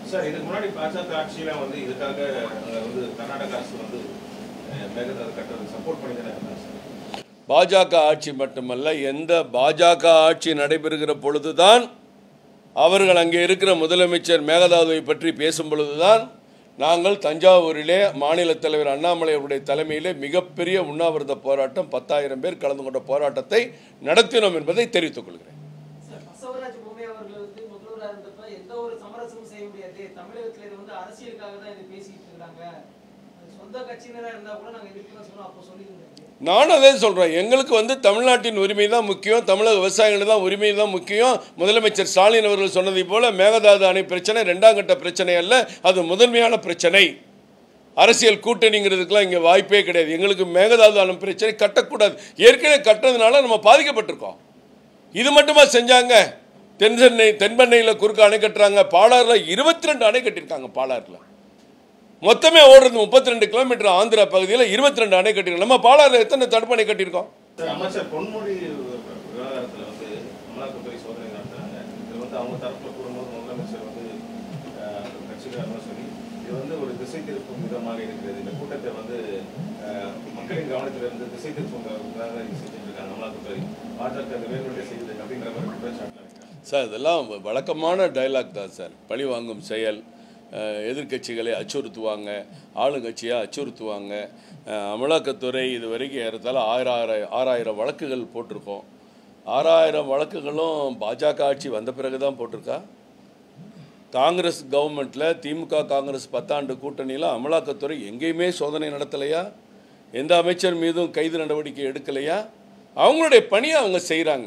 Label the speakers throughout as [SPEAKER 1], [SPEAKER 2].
[SPEAKER 1] sir இதுக்கு முன்னாடி பாஜக ஆட்சியில வந்து இதுக்காக அங்க வந்து கர்நாடக அரசு வந்து அஹ், மேகதாது கட்டுறதுக்கு சப்போர்ட் பண்ணி தானே இருந்தாங்க சார்
[SPEAKER 2] பாஜக ஆட்சி மட்டுமல்ல எந்த பாஜக ஆட்சி நடைபெறுகிற பொழுதுதான் அவர்கள் அங்கே இருக்கிற முதலமைச்சர் மேகதாதுவை பற்றி பேசும் பொழுதுதான் நாங்கள் தஞ்சாவூரிலே மாநில தலைவர் அண்ணாமலை அவருடைய தலைமையிலே மிகப்பெரிய உண்ணாவிரத போராட்டம் பத்தாயிரம் பேர் கலந்து கொண்ட போராட்டத்தை நடத்தினோம் என்பதை தெரிவித்துக் கொள்கிறேன்
[SPEAKER 3] சார், பசவராஜ் பொம்மை அவர்கள் வந்து முதல்வராக இருந்தப்ப எந்த ஒரு சமரசமும் செய்ய முடியாது தமிழகத்துல இது வந்து அரசியலுக்காக தான் இது பேசிட்டு இருக்காங்க சொந்த கட்சியினரா இருந்தா கூட நாங்க எதிர்க்கலாம் சொன்னோம் அப்போ சொல்லியிருந்தாங்க
[SPEAKER 2] நானும் அதே சொல்கிறேன் எங்களுக்கு வந்து தமிழ்நாட்டின் உரிமை தான் முக்கியம் தமிழக விவசாயிகள் தான் உரிமை தான் முக்கியம் முதலமைச்சர் ஸ்டாலின் அவர்கள் சொன்னதை போல மேகதாது அணை பிரச்சனை ரெண்டாம் கட்ட பிரச்சனை அல்ல அது முதன்மையான பிரச்சனை அரசியல் கூட்டணிங்கிறதுக்கெல்லாம் இங்கே வாய்ப்பே கிடையாது எங்களுக்கு மேகதாது அணை பிரச்சனை கட்டக்கூடாது ஏற்கனவே கட்டுறதுனால நம்ம பாதிக்கப்பட்டிருக்கோம் இது மட்டுமா செஞ்சாங்க தென் சென்னை தென்பெண்ணையில் குறுக்க அணை கட்டுறாங்க பாலாறில் இருபத்தி ரெண்டு அணை கட்டியிருக்காங்க பாலாறில் மொத்தமே ஓடுறது முப்பத்தி ரெண்டு கிலோமீட்டர் ஆந்திரா பகுதியில் இருபத்தி ரெண்டு அணை கட்டியிருக்கோம் நம்ம பாலாறில் எத்தனை தடுப்பணை கட்டியிருக்கோம்
[SPEAKER 1] சார் அமைச்சர் பொன்முடி விவகாரத்துல வந்து அமலாக்கத்துறை சோதனை நடத்துறாங்க இது வந்து அவங்க தரப்புல கூறும்போது முதலமைச்சர் வந்து அஹ், கட்சிக்காரங்க சொல்லி இது வந்து ஒரு திசை திருப்பும் விதமாக இருக்கிறது இந்த கூட்டத்தை வந்து அஹ், மக்களின் கவனத்திலிருந்து திசை திருப்பும் விதமாக இது செஞ்சுட்டு இருக்காங்க அமலாக்கத்துறை பாஜக இந்த வேறுபட்ட செய்யுது அப்படிங்கிற மாதிரி குற்றச்சாட்டு வைக்கிறாங்க
[SPEAKER 2] சார் இதெல்லாம் வழக்கமான டைலாக் தான் சார் பழி வாங்கும் செயல் அஹ், எதிர்க்கட்சிகளை அச்சுறுத்துவாங்க ஆளுங்கட்சியை அச்சுறுத்துவாங்க அஹ், அமலாக்கத்துறை இது வரைக்கும் ஏறத்தாழ ஆயிரம் ஆயிரம் ஆறாயிரம் வழக்குகள் போட்டிருக்கோம் ஆறாயிரம் வழக்குகளும் பாஜக ஆட்சி வந்த பிறகு தான் போட்டிருக்கா காங்கிரஸ் கவர்மெண்ட்டில் திமுக காங்கிரஸ் பத்தாண்டு கூட்டணியில் அமலாக்கத்துறை எங்கேயுமே சோதனை நடத்தலையா எந்த அமைச்சர் மீதும் கைது நடவடிக்கை எடுக்கலையா அவங்களுடைய பணியை அவங்க செய்கிறாங்க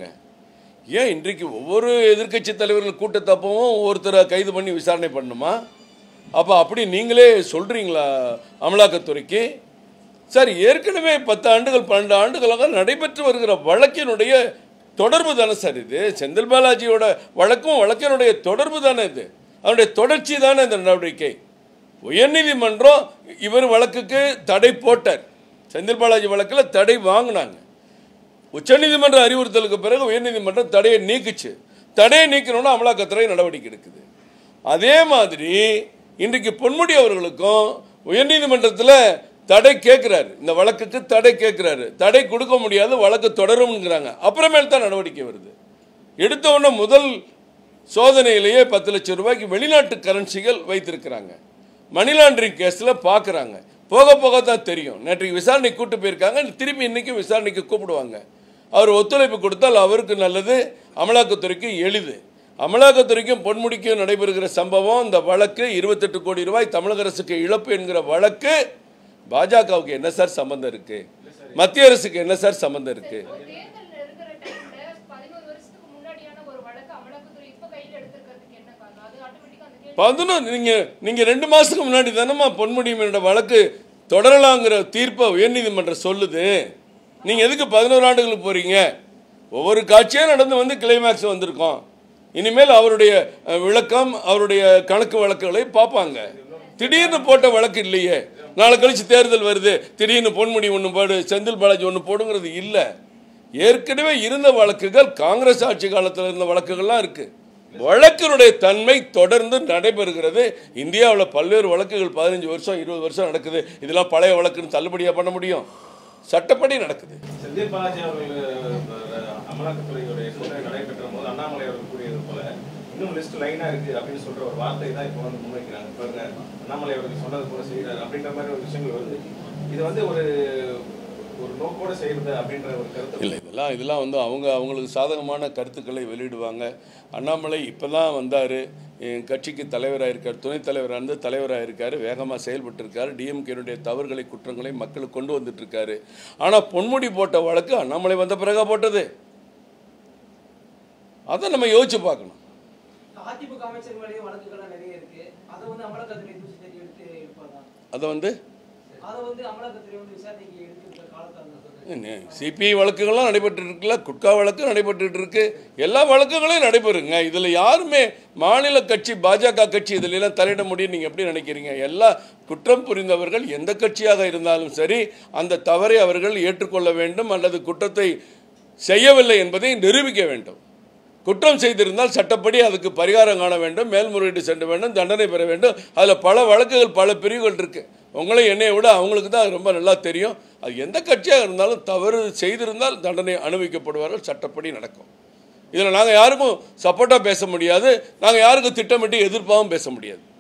[SPEAKER 2] ஏன் இன்றைக்கு ஒவ்வொரு எதிர்க்கட்சி தலைவர்கள் கூட்டத்தப்பவும் ஒருத்தரை கைது பண்ணி விசாரணை பண்ணணுமா அப்போ அப்படி நீங்களே சொல்கிறீங்களா அமலாக்கத்துறைக்கு சார் ஏற்கனவே பத்து ஆண்டுகள் பன்னெண்டு ஆண்டுகளாக நடைபெற்று வருகிற வழக்கினுடைய தொடர்பு தானே சார் இது செந்தில் பாலாஜியோட வழக்கும் வழக்கினுடைய தொடர்பு தானே இது அதனுடைய தொடர்ச்சி தானே இந்த நடவடிக்கை உயர்நீதிமன்றம் இவர் வழக்குக்கு தடை போட்டார் செந்தில் பாலாஜி வழக்கில் தடை வாங்கினாங்க உச்சநீதிமன்ற அறிவுறுத்தலுக்கு பிறகு உயர்நீதிமன்றம் தடையை நீக்குச்சு தடையை நீக்கணும்னா அமலாக்கத்துறை நடவடிக்கை எடுக்குது அதே மாதிரி இன்றைக்கு பொன்முடி அவர்களுக்கும் உயர்நீதிமன்றத்தில் தடை கேட்குறாரு இந்த வழக்குக்கு தடை கேட்குறாரு தடை கொடுக்க முடியாது வழக்கு தொடரும்ங்கிறாங்க அப்புறமேல் தான் நடவடிக்கை வருது எடுத்த உடனே முதல் சோதனையிலேயே பத்து லட்சம் ரூபாய்க்கு வெளிநாட்டு கரன்சிகள் வைத்திருக்கிறாங்க மணி லாண்டரிங் கேஸில் பார்க்குறாங்க போக போக தான் தெரியும் நேற்றைக்கு விசாரணை கூட்டு போயிருக்காங்க திருப்பி இன்றைக்கும் விசாரணைக்கு கூப்பிடுவாங்க அவர் ஒத்துழைப்பு கொடுத்தால் அவருக்கு நல்லது அமலாக்கத்துறைக்கு எளிது அமலாக்கத்துறைக்கும் பொன்முடிக்கும் நடைபெறுகிற சம்பவம் இந்த வழக்கு இருபத்தெட்டு கோடி ரூபாய் தமிழக அரசுக்கு இழப்பு என்கிற வழக்கு பாஜகவுக்கு என்ன சார் சம்பந்தம் இருக்கு மத்திய அரசுக்கு என்ன சார் சம்பந்தம் இருக்கு
[SPEAKER 4] ஒரு தேர்தல் நெருங்குற டைம்ல பதினோரு வருஷத்துக்கு முன்னாடியான ஒரு வழக்கு அமலாக்கத்துறை இப்ப கையில எடுத்திருக்கிறதுக்கு என்ன காரணம் அது ஆட்டோமேட்டிக்கா அந்த கேள்வி
[SPEAKER 2] பதினொன்று நீங்கள் நீங்கள் ரெண்டு மாதத்துக்கு முன்னாடி தானம்மா பொன்முடியுமனோட வழக்கு தொடரலாங்கிற தீர்ப்பை உயர்நீதிமன்றம் சொல்லுது நீங்கள் எதுக்கு பதினோரு ஆண்டுகளுக்கு போகிறீங்க ஒவ்வொரு காட்சியாக நடந்து வந்து கிளைமேக்ஸ் வந்திருக்கோம் இனிமேல் அவருடைய அஹ், விளக்கம் அவருடைய கணக்கு வழக்குகளை பார்ப்பாங்க திடீர்னு போட்ட வழக்கு இல்லையே நாளை கழிச்சு தேர்தல் வருது திடீர்னு பொன்முடி ஒன்று போடு செந்தில் பாலாஜி ஒன்று போடுங்கிறது இல்லை ஏற்கனவே இருந்த வழக்குகள் காங்கிரஸ் ஆட்சி காலத்தில் இருந்த வழக்குகள்லாம் இருக்குது வழக்கினுடைய தன்மை தொடர்ந்து நடைபெறுகிறது இந்தியாவில் பல்வேறு வழக்குகள் பதினஞ்சு வருஷம் இருபது வருஷம் நடக்குது இதெல்லாம் பழைய வழக்குன்னு தள்ளுபடியாக பண்ண முடியும் சட்டப்படி நடக்குது
[SPEAKER 1] செந்தில் பாலாஜி அவர்கள் அஹ், அமலாக்கத்துறையுடைய சோதனை நடைபெற்ற போது அண்ணாமலை அவர்கள் கூறியது போல இன்னும் லிஸ்ட் லைனா இருக்கு அப்படின்னு சொல்ற ஒரு வார்த்தை தான் இப்போ வந்து முன்வைக்கிறாங்க பாருங்க அண்ணாமலை அவர்கள் சொன்னது போல செய்யறாரு அப்படின்ற மாதிரி ஒரு விஷயங்கள் வருது இது வந்து ஒரு ஒரு நோக்கோட செய்யறது அப்படின்ற ஒரு கருத்து
[SPEAKER 2] இல்லை இதெல்லாம் இதெல்லாம் வந்து அவங்க அவங்களுக்கு சாதகமான கருத்துக்களை வெளியிடுவாங்க அண்ணாமலை இப்போ தான் வந்தார் என் கட்சிக்கு தலைவராக இருக்கார் துணைத் தலைவராக இருந்து தலைவராக இருக்கார் வேகமாக செயல்பட்டு இருக்காரு டிஎம்கேனுடைய தவறுகளை குற்றங்களை மக்களுக்கு கொண்டு வந்துட்டு இருக்காரு ஆனால் பொன்முடி போட்ட வழக்கு அண்ணாமலை வந்த பிறகா போட்டது அதை நம்ம யோசிச்சு பார்க்கணும்
[SPEAKER 3] அதிமுக அமைச்சர் மேலேயும் வழக்குகள்லாம் நிறைய இருக்கு அதை வந்து அமலாக்கத்துறை தூசி தட்டி எடுத்து இருப்பாங்க
[SPEAKER 2] அதை வந்து
[SPEAKER 3] அதை வந்து அமலாக்கத்துறை வந்து விசாரணைக்கு எடுத்துக்கிற காலத்தால்
[SPEAKER 2] சிபிஐ வழக்குகள்லாம் நடைபெற்று இருக்குல்ல குட்கா வழக்கு நடைபெற்றுட்டு இருக்கு எல்லா வழக்குகளையும் நடைபெறுங்க இதில் யாருமே மாநில கட்சி பாஜக கட்சி இதில் எல்லாம் தலையிட முடியும் நீங்கள் எப்படி நினைக்கிறீங்க எல்லா குற்றம் புரிந்தவர்கள் எந்த கட்சியாக இருந்தாலும் சரி அந்த தவறை அவர்கள் ஏற்றுக்கொள்ள வேண்டும் அல்லது குற்றத்தை செய்யவில்லை என்பதை நிரூபிக்க வேண்டும் குற்றம் செய்திருந்தால் சட்டப்படி அதுக்கு பரிகாரம் காண வேண்டும் மேல்முறையீடு சென்ற வேண்டும் தண்டனை பெற வேண்டும் அதில் பல வழக்குகள் பல பிரிவுகள் இருக்கு உங்களை என்னையை விட அவங்களுக்கு தான் ரொம்ப நல்லா தெரியும் அது எந்த கட்சியாக இருந்தாலும் தவறு செய்திருந்தால் தண்டனை அனுபவிக்கப்படுவார்கள் சட்டப்படி நடக்கும் இதில் நாங்கள் யாருக்கும் சப்போர்ட்டாக பேச முடியாது நாங்கள் யாருக்கும் திட்டமிட்டு எதிர்ப்பாகவும் பேச முடியாது